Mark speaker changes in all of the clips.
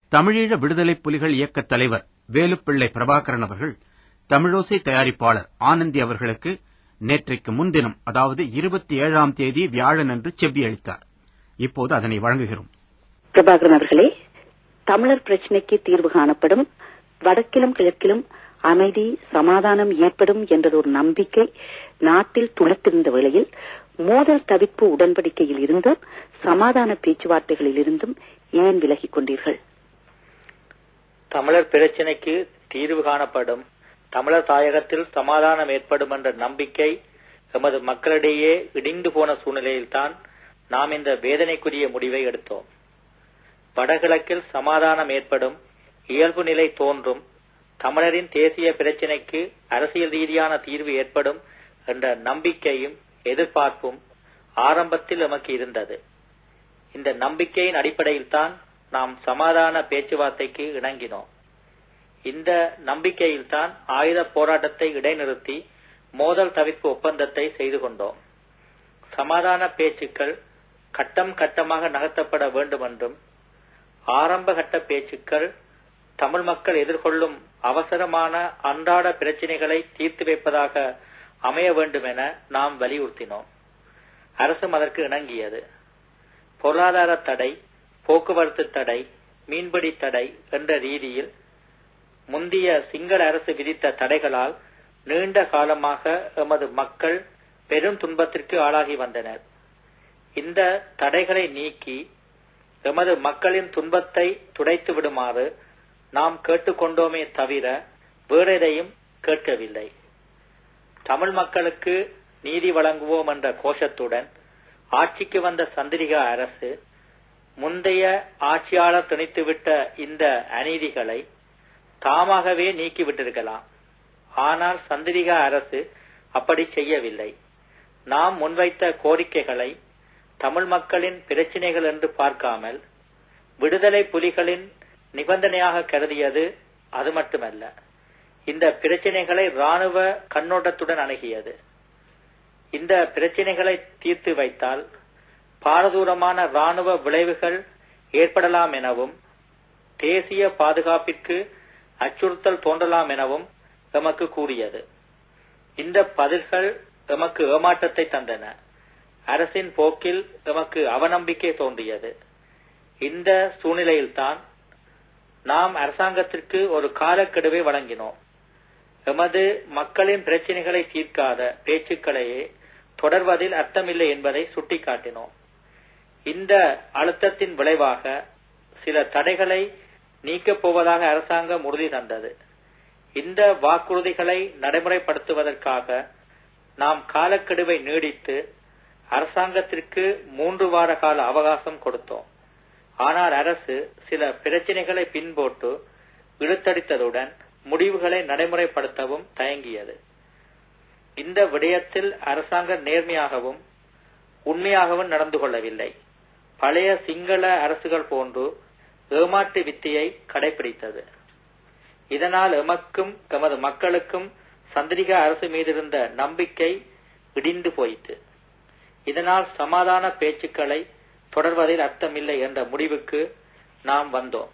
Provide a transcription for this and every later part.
Speaker 1: தமிழீழ விடுதலைப் புலிகள் இயக்கத் தலைவர் வேலுப்பிள்ளை பிரபாகரன் அவர்கள் தமிழோசை தயாரிப்பாளர் ஆனந்தி அவர்களுக்கு நேற்றைக்கு முன்தினம் அதாவது இருபத்தி ஏழாம் தேதி வியாழனன்று செவ்வி அளித்தார் இப்போது அதனை வழங்குகிறோம்
Speaker 2: பிரபாகரன் அவர்களே தமிழர் பிரச்சினைக்கு தீர்வு காணப்படும் வடக்கிலும் கிழக்கிலும் அமைதி சமாதானம் ஏற்படும் என்றதொரு நம்பிக்கை நாட்டில் துளத்திருந்த வேளையில் மோதல் தவிர்ப்பு உடன்படிக்கையில் இருந்தும் சமாதான பேச்சுவார்த்தைகளில் இருந்தும் ஏன் விலகிக் கொண்டீர்கள்
Speaker 3: தமிழர் பிரச்சினைக்கு தீர்வு காணப்படும் தமிழர் தாயகத்தில் சமாதானம் ஏற்படும் என்ற நம்பிக்கை எமது மக்களிடையே இடிந்து போன சூழ்நிலையில்தான் நாம் இந்த வேதனைக்குரிய முடிவை எடுத்தோம் வடகிழக்கில் சமாதானம் ஏற்படும் இயல்பு நிலை தோன்றும் தமிழரின் தேசிய பிரச்சினைக்கு அரசியல் ரீதியான தீர்வு ஏற்படும் என்ற நம்பிக்கையும் எதிர்பார்ப்பும் ஆரம்பத்தில் எமக்கு இருந்தது இந்த நம்பிக்கையின் அடிப்படையில்தான் நாம் சமாதான பேச்சுவார்த்தைக்கு இணங்கினோம் இந்த நம்பிக்கையில்தான் ஆயுத போராட்டத்தை இடைநிறுத்தி மோதல் தவிர்ப்பு ஒப்பந்தத்தை செய்து கொண்டோம் சமாதான பேச்சுக்கள் கட்டம் கட்டமாக நகர்த்தப்பட வேண்டும் என்றும் ஆரம்ப கட்ட பேச்சுக்கள் தமிழ் மக்கள் எதிர்கொள்ளும் அவசரமான அன்றாட பிரச்சினைகளை தீர்த்து வைப்பதாக அமைய வேண்டும் என நாம் வலியுறுத்தினோம் அரசும் அதற்கு இணங்கியது பொருளாதார தடை போக்குவரத்து தடை மீன்பிடி தடை என்ற ரீதியில் முந்தைய சிங்கள அரசு விதித்த தடைகளால் நீண்ட காலமாக எமது மக்கள் பெரும் துன்பத்திற்கு ஆளாகி வந்தனர் இந்த தடைகளை நீக்கி எமது மக்களின் துன்பத்தை துடைத்து விடுமாறு நாம் கேட்டுக்கொண்டோமே தவிர வேறெதையும் கேட்கவில்லை தமிழ் மக்களுக்கு நீதி வழங்குவோம் என்ற கோஷத்துடன் ஆட்சிக்கு வந்த சந்திரிகா அரசு முந்தைய ஆட்சியாளர் திணித்துவிட்ட இந்த அநீதிகளை தாமாகவே நீக்கிவிட்டிருக்கலாம் ஆனால் சந்திரிகா அரசு அப்படி செய்யவில்லை நாம் முன்வைத்த கோரிக்கைகளை தமிழ் மக்களின் பிரச்சினைகள் என்று பார்க்காமல் விடுதலை புலிகளின் நிபந்தனையாக கருதியது அது மட்டுமல்ல இந்த பிரச்சினைகளை ராணுவ கண்ணோட்டத்துடன் அணுகியது இந்த பிரச்சினைகளை தீர்த்து வைத்தால் பாரதூரமான ராணுவ விளைவுகள் ஏற்படலாம் எனவும் தேசிய பாதுகாப்பிற்கு அச்சுறுத்தல் தோன்றலாம் எனவும் எமக்கு கூறியது இந்த பதில்கள் எமக்கு ஏமாற்றத்தை தந்தன அரசின் போக்கில் எமக்கு அவநம்பிக்கை தோன்றியது இந்த சூழ்நிலையில்தான் நாம் அரசாங்கத்திற்கு ஒரு காலக்கெடுவை வழங்கினோம் எமது மக்களின் பிரச்சினைகளை தீர்க்காத பேச்சுக்களையே தொடர்வதில் அர்த்தமில்லை என்பதை சுட்டிக்காட்டினோம் இந்த அழுத்தத்தின் விளைவாக சில தடைகளை நீக்கப் போவதாக அரசாங்கம் உறுதி தந்தது இந்த வாக்குறுதிகளை நடைமுறைப்படுத்துவதற்காக நாம் காலக்கெடுவை நீடித்து அரசாங்கத்திற்கு மூன்று வார கால அவகாசம் கொடுத்தோம் ஆனால் அரசு சில பிரச்சினைகளை பின்போட்டு இழுத்தடித்ததுடன் முடிவுகளை நடைமுறைப்படுத்தவும் தயங்கியது இந்த விடயத்தில் அரசாங்கம் நேர்மையாகவும் உண்மையாகவும் நடந்து கொள்ளவில்லை பழைய சிங்கள அரசுகள் போன்று ஏமாற்று வித்தையை கடைபிடித்தது இதனால் எமக்கும் எமது மக்களுக்கும் சந்திரிகா அரசு மீதிருந்த நம்பிக்கை இடிந்து போயிற்று இதனால் சமாதான பேச்சுக்களை தொடர்வதில் அர்த்தமில்லை என்ற முடிவுக்கு நாம் வந்தோம்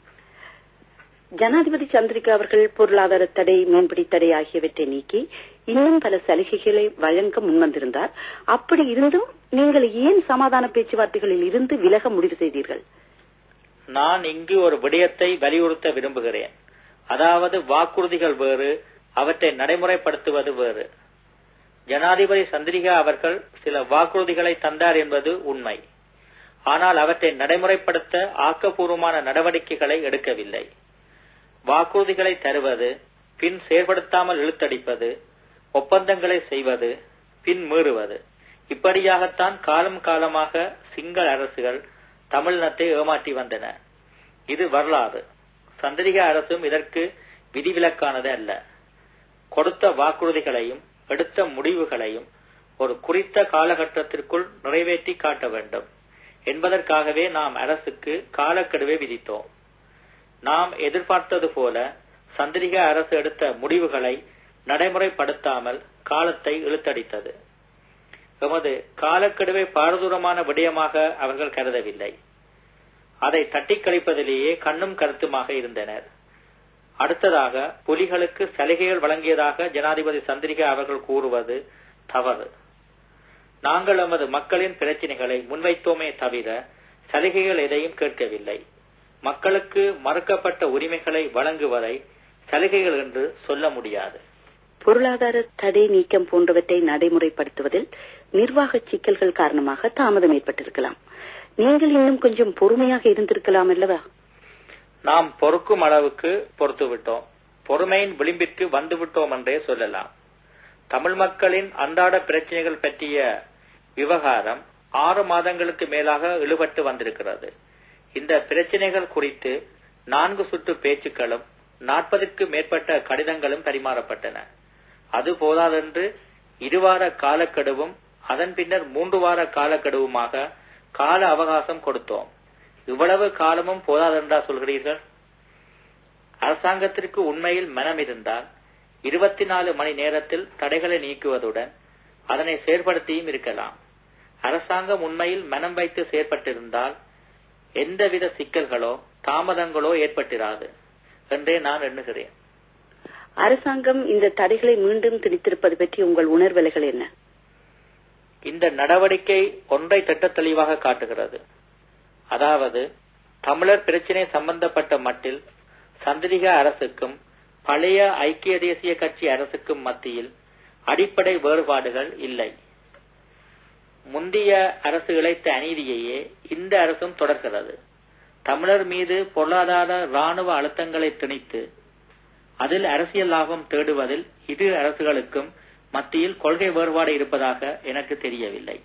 Speaker 2: ஜனாதிபதி சந்திரிகா அவர்கள் பொருளாதார தடை மீன்பிடி தடை ஆகியவற்றை நீக்கி இன்னும் பல சலுகைகளை வழங்க முன்வந்திருந்தார் அப்படி இருந்தும் நீங்கள் ஏன் சமாதான பேச்சுவார்த்தைகளில் இருந்து விலக முடிவு செய்தீர்கள்
Speaker 3: நான் இங்கு ஒரு விடயத்தை வலியுறுத்த விரும்புகிறேன் அதாவது வாக்குறுதிகள் வேறு அவற்றை நடைமுறைப்படுத்துவது வேறு ஜனாதிபதி சந்திரிகா அவர்கள் சில வாக்குறுதிகளை தந்தார் என்பது உண்மை ஆனால் அவற்றை நடைமுறைப்படுத்த ஆக்கப்பூர்வமான நடவடிக்கைகளை எடுக்கவில்லை வாக்குறுதிகளை தருவது பின் செயல்படுத்தாமல் இழுத்தடிப்பது ஒப்பந்தங்களை செய்வது பின் மீறுவது இப்படியாகத்தான் காலம் காலமாக சிங்கள அரசுகள் தமிழினத்தை ஏமாற்றி வந்தன இது வரலாறு சந்திரிகா அரசும் இதற்கு விதிவிலக்கானது அல்ல கொடுத்த வாக்குறுதிகளையும் எடுத்த முடிவுகளையும் ஒரு குறித்த காலகட்டத்திற்குள் நிறைவேற்றி காட்ட வேண்டும் என்பதற்காகவே நாம் அரசுக்கு காலக்கெடுவை விதித்தோம் நாம் எதிர்பார்த்தது போல சந்திரிகா அரசு எடுத்த முடிவுகளை நடைமுறைப்படுத்தாமல் காலத்தை இழுத்தடித்தது எமது காலக்கெடுவை பாரதூரமான விடயமாக அவர்கள் கருதவில்லை அதை தட்டி கழிப்பதிலேயே கண்ணும் கருத்துமாக இருந்தனர் அடுத்ததாக புலிகளுக்கு சலுகைகள் வழங்கியதாக ஜனாதிபதி சந்திரிகா அவர்கள் கூறுவது தவறு நாங்கள் நமது மக்களின் பிரச்சினைகளை முன்வைத்தோமே தவிர சலுகைகள் எதையும் கேட்கவில்லை மக்களுக்கு மறுக்கப்பட்ட உரிமைகளை வழங்குவதை சலுகைகள் என்று சொல்ல முடியாது
Speaker 2: பொருளாதார தடை நீக்கம் போன்றவற்றை நடைமுறைப்படுத்துவதில் நிர்வாக சிக்கல்கள் காரணமாக தாமதம் ஏற்பட்டிருக்கலாம் நீங்கள் இன்னும் கொஞ்சம் பொறுமையாக இருந்திருக்கலாம் அல்லவா
Speaker 3: நாம் பொறுக்கும் அளவுக்கு பொறுத்து விட்டோம் பொறுமையின் விளிம்பிற்கு வந்து விட்டோம் என்றே சொல்லலாம் தமிழ் மக்களின் அன்றாட பிரச்சனைகள் பற்றிய விவகாரம் ஆறு மாதங்களுக்கு மேலாக இழுபட்டு வந்திருக்கிறது இந்த பிரச்சனைகள் குறித்து நான்கு சுற்று பேச்சுக்களும் நாற்பதுக்கு மேற்பட்ட கடிதங்களும் பரிமாறப்பட்டன அது போதாதென்று இருவார காலக்கெடுவும் அதன் பின்னர் மூன்று வார காலக்கெடுவுமாக கால அவகாசம் கொடுத்தோம் இவ்வளவு காலமும் போதாதென்றா சொல்கிறீர்கள் அரசாங்கத்திற்கு உண்மையில் மனம் இருந்தால் இருபத்தி நாலு மணி நேரத்தில் தடைகளை நீக்குவதுடன் அதனை செயற்படுத்தியும் இருக்கலாம் அரசாங்கம் உண்மையில் மனம் வைத்து செயற்பட்டிருந்தால் எந்தவித சிக்கல்களோ தாமதங்களோ ஏற்பட்டிராது என்றே நான் எண்ணுகிறேன்
Speaker 2: அரசாங்கம் இந்த தடைகளை மீண்டும் திணித்திருப்பது பற்றி உங்கள் உணர்வலைகள் என்ன
Speaker 3: இந்த நடவடிக்கை ஒன்றை திட்ட தெளிவாக காட்டுகிறது அதாவது தமிழர் பிரச்சினை சம்பந்தப்பட்ட மட்டில் சந்திரிகா அரசுக்கும் பழைய ஐக்கிய தேசிய கட்சி அரசுக்கும் மத்தியில் அடிப்படை வேறுபாடுகள் இல்லை முந்தைய அரசு இழைத்த அநீதியையே இந்த அரசும் தொடர்கிறது தமிழர் மீது பொருளாதார ராணுவ அழுத்தங்களை திணித்து அதில் அரசியல் லாபம் தேடுவதில் இரு அரசுகளுக்கும் மத்தியில் கொள்கை வேறுபாடு இருப்பதாக எனக்கு தெரியவில்லை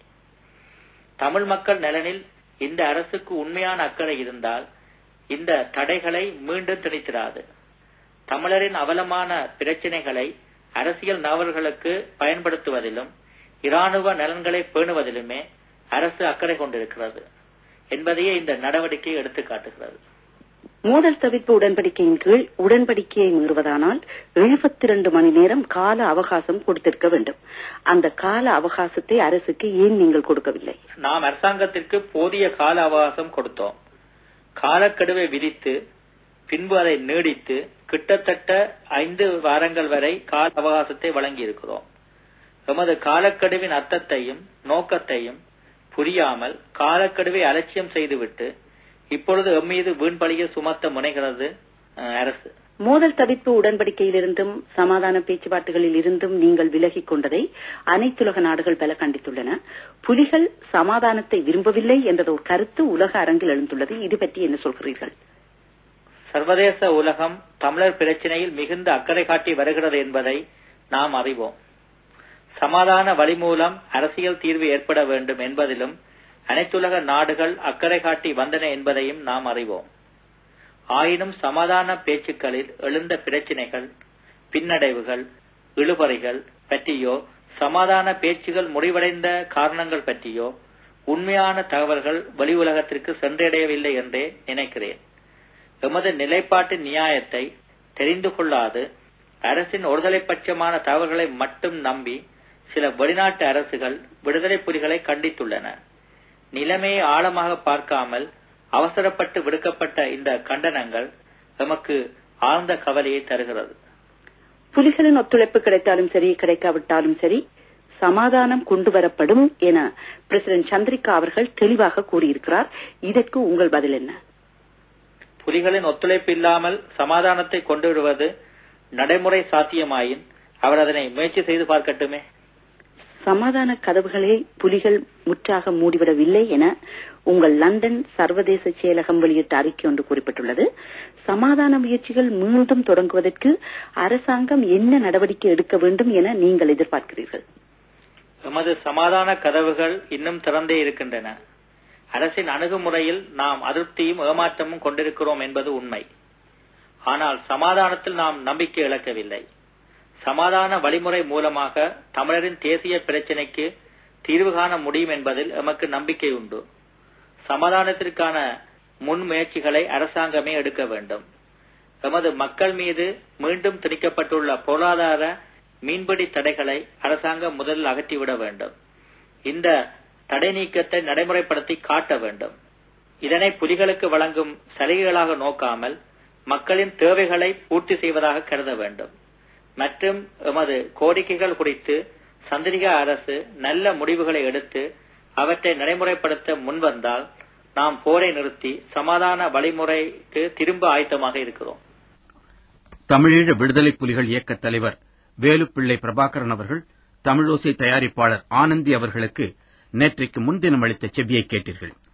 Speaker 3: தமிழ் மக்கள் நலனில் இந்த அரசுக்கு உண்மையான அக்கறை இருந்தால் இந்த தடைகளை மீண்டும் திணித்திராது தமிழரின் அவலமான பிரச்சினைகளை அரசியல் நபர்களுக்கு பயன்படுத்துவதிலும் இராணுவ நலன்களை பேணுவதிலுமே அரசு அக்கறை கொண்டிருக்கிறது என்பதையே இந்த நடவடிக்கை எடுத்து காட்டுகிறது
Speaker 2: மோதல் தவிர்ப்பு உடன்படிக்கையின் கீழ் உடன்படிக்கையை மீறுவதானால் எழுபத்தி இரண்டு மணி நேரம் கால அவகாசம் கொடுத்திருக்க வேண்டும் அந்த கால அவகாசத்தை அரசுக்கு ஏன் நீங்கள் கொடுக்கவில்லை
Speaker 3: நாம் அரசாங்கத்திற்கு போதிய கால அவகாசம் கொடுத்தோம் காலக்கெடுவை விதித்து பின்பு அதை நீடித்து கிட்டத்தட்ட ஐந்து வாரங்கள் வரை கால அவகாசத்தை வழங்கியிருக்கிறோம் எமது காலக்கெடுவின் அர்த்தத்தையும் நோக்கத்தையும் புரியாமல் காலக்கெடுவை அலட்சியம் செய்துவிட்டு இப்பொழுது எம்மீது வீண்பழிய சுமத்த முனைகிறது அஹ், அரசு
Speaker 2: மோதல் தவிர்ப்பு உடன்படிக்கையிலிருந்தும் சமாதான பேச்சுவார்த்தைகளில் இருந்தும் நீங்கள் விலகிக் கொண்டதை அனைத்துலக நாடுகள் பல கண்டித்துள்ளன புலிகள் சமாதானத்தை விரும்பவில்லை என்ற ஒரு கருத்து உலக அரங்கில் எழுந்துள்ளது இது பற்றி என்ன சொல்கிறீர்கள்
Speaker 3: சர்வதேச உலகம் தமிழர் பிரச்சினையில் மிகுந்த அக்கறை காட்டி வருகிறது என்பதை நாம் அறிவோம் சமாதான வழி மூலம் அரசியல் தீர்வு ஏற்பட வேண்டும் என்பதிலும் அனைத்துலக நாடுகள் அக்கறை காட்டி வந்தன என்பதையும் நாம் அறிவோம் ஆயினும் சமாதான பேச்சுக்களில் எழுந்த பிரச்சினைகள் பின்னடைவுகள் இழுபறிகள் பற்றியோ சமாதான பேச்சுகள் முடிவடைந்த காரணங்கள் பற்றியோ உண்மையான தகவல்கள் வெளி உலகத்திற்கு சென்றடையவில்லை என்றே நினைக்கிறேன் எமது நிலைப்பாட்டு நியாயத்தை தெரிந்து கொள்ளாது அரசின் ஒருதலை பட்சமான தகவல்களை மட்டும் நம்பி சில வெளிநாட்டு அரசுகள் விடுதலை புலிகளை கண்டித்துள்ளன நிலைமையை ஆழமாக பார்க்காமல் அவசரப்பட்டு விடுக்கப்பட்ட இந்த கண்டனங்கள் எமக்கு ஆழ்ந்த கவலையை தருகிறது
Speaker 2: புலிகளின் ஒத்துழைப்பு கிடைத்தாலும் சரி கிடைக்காவிட்டாலும் சரி சமாதானம் கொண்டு வரப்படும் என பிரசிடென்ட் சந்திரிகா அவர்கள் தெளிவாக கூறியிருக்கிறார் இதற்கு உங்கள் பதில் என்ன
Speaker 3: புலிகளின் ஒத்துழைப்பு இல்லாமல் சமாதானத்தை கொண்டு வருவது நடைமுறை சாத்தியமாயின் அவர் அதனை முயற்சி செய்து பார்க்கட்டுமே
Speaker 2: சமாதான கதவுகளை புலிகள் முற்றாக மூடிவிடவில்லை என உங்கள் லண்டன் சர்வதேச செயலகம் வெளியிட்ட அறிக்கை ஒன்று குறிப்பிட்டுள்ளது சமாதான முயற்சிகள் மீண்டும் தொடங்குவதற்கு அரசாங்கம் என்ன நடவடிக்கை எடுக்க வேண்டும் என நீங்கள் எதிர்பார்க்கிறீர்கள்
Speaker 3: எமது சமாதான கதவுகள் இன்னும் திறந்தே இருக்கின்றன அரசின் அணுகுமுறையில் நாம் அதிருப்தியும் ஏமாற்றமும் கொண்டிருக்கிறோம் என்பது உண்மை ஆனால் சமாதானத்தில் நாம் நம்பிக்கை இழக்கவில்லை சமாதான வழிமுறை மூலமாக தமிழரின் தேசிய பிரச்சினைக்கு தீர்வு காண முடியும் என்பதில் எமக்கு நம்பிக்கை உண்டு சமாதானத்திற்கான முன் முயற்சிகளை அரசாங்கமே எடுக்க வேண்டும் எமது மக்கள் மீது மீண்டும் திணிக்கப்பட்டுள்ள பொருளாதார மீன்பிடி தடைகளை அரசாங்கம் முதலில் அகற்றிவிட வேண்டும் இந்த தடை நீக்கத்தை நடைமுறைப்படுத்தி காட்ட வேண்டும் இதனை புலிகளுக்கு வழங்கும் சலுகைகளாக நோக்காமல் மக்களின் தேவைகளை பூர்த்தி செய்வதாக கருத வேண்டும் மற்றும் எமது கோரிக்கைகள் குறித்து சந்திரிகா அரசு நல்ல முடிவுகளை எடுத்து அவற்றை நடைமுறைப்படுத்த முன்வந்தால் நாம் போரை நிறுத்தி சமாதான வழிமுறைக்கு திரும்ப ஆயத்தமாக இருக்கிறோம்
Speaker 1: தமிழீழ விடுதலை புலிகள் இயக்க தலைவர் வேலுப்பிள்ளை பிரபாகரன் அவர்கள் தமிழோசை தயாரிப்பாளர் ஆனந்தி அவர்களுக்கு நேற்றைக்கு முன்தினம் அளித்த செவ்வியை கேட்டீர்கள்